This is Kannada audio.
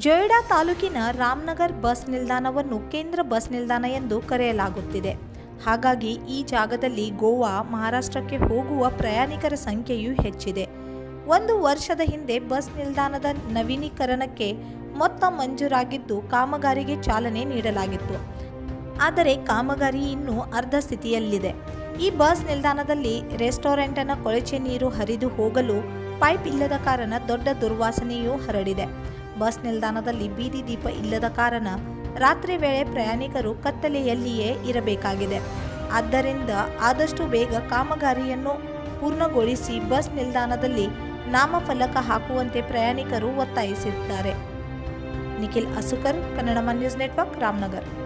ಜೊಯ್ಡಾ ತಾಲೂಕಿನ ರಾಮನಗರ್ ಬಸ್ ನಿಲ್ದಾಣವನ್ನು ಕೇಂದ್ರ ಬಸ್ ನಿಲ್ದಾಣ ಎಂದು ಕರೆಯಲಾಗುತ್ತಿದೆ ಹಾಗಾಗಿ ಈ ಜಾಗದಲ್ಲಿ ಗೋವಾ ಮಹಾರಾಷ್ಟ್ರಕ್ಕೆ ಹೋಗುವ ಪ್ರಯಾಣಿಕರ ಸಂಖ್ಯೆಯೂ ಹೆಚ್ಚಿದೆ ಒಂದು ವರ್ಷದ ಹಿಂದೆ ಬಸ್ ನಿಲ್ದಾಣದ ನವೀಕರಣಕ್ಕೆ ಮೊತ್ತ ಮಂಜೂರಾಗಿದ್ದು ಕಾಮಗಾರಿಗೆ ಚಾಲನೆ ನೀಡಲಾಗಿತ್ತು ಆದರೆ ಕಾಮಗಾರಿ ಇನ್ನೂ ಅರ್ಧ ಸ್ಥಿತಿಯಲ್ಲಿದೆ ಈ ಬಸ್ ನಿಲ್ದಾಣದಲ್ಲಿ ರೆಸ್ಟೋರೆಂಟನ ಕೊಳಚೆ ನೀರು ಹರಿದು ಹೋಗಲು ಪೈಪ್ ಇಲ್ಲದ ಕಾರಣ ದೊಡ್ಡ ದುರ್ವಾಸನೆಯೂ ಹರಡಿದೆ ಬಸ್ ನಿಲ್ದಾಣದಲ್ಲಿ ಬೀದಿ ದೀಪ ಇಲ್ಲದ ಕಾರಣ ರಾತ್ರಿ ವೇಳೆ ಪ್ರಯಾಣಿಕರು ಕತ್ತಲೆಯಲ್ಲಿಯೇ ಇರಬೇಕಾಗಿದೆ ಆದ್ದರಿಂದ ಆದಷ್ಟು ಬೇಗ ಕಾಮಗಾರಿಯನ್ನು ಪೂರ್ಣಗೊಳಿಸಿ ಬಸ್ ನಿಲ್ದಾಣದಲ್ಲಿ ನಾಮಫಲಕ ಹಾಕುವಂತೆ ಪ್ರಯಾಣಿಕರು ಒತ್ತಾಯಿಸಿದ್ದಾರೆ ನಿಖಿಲ್ ಅಸುಕರ್ ಕನ್ನಡ ನ್ಯೂಸ್ ನೆಟ್ವರ್ಕ್ ರಾಮನಗರ್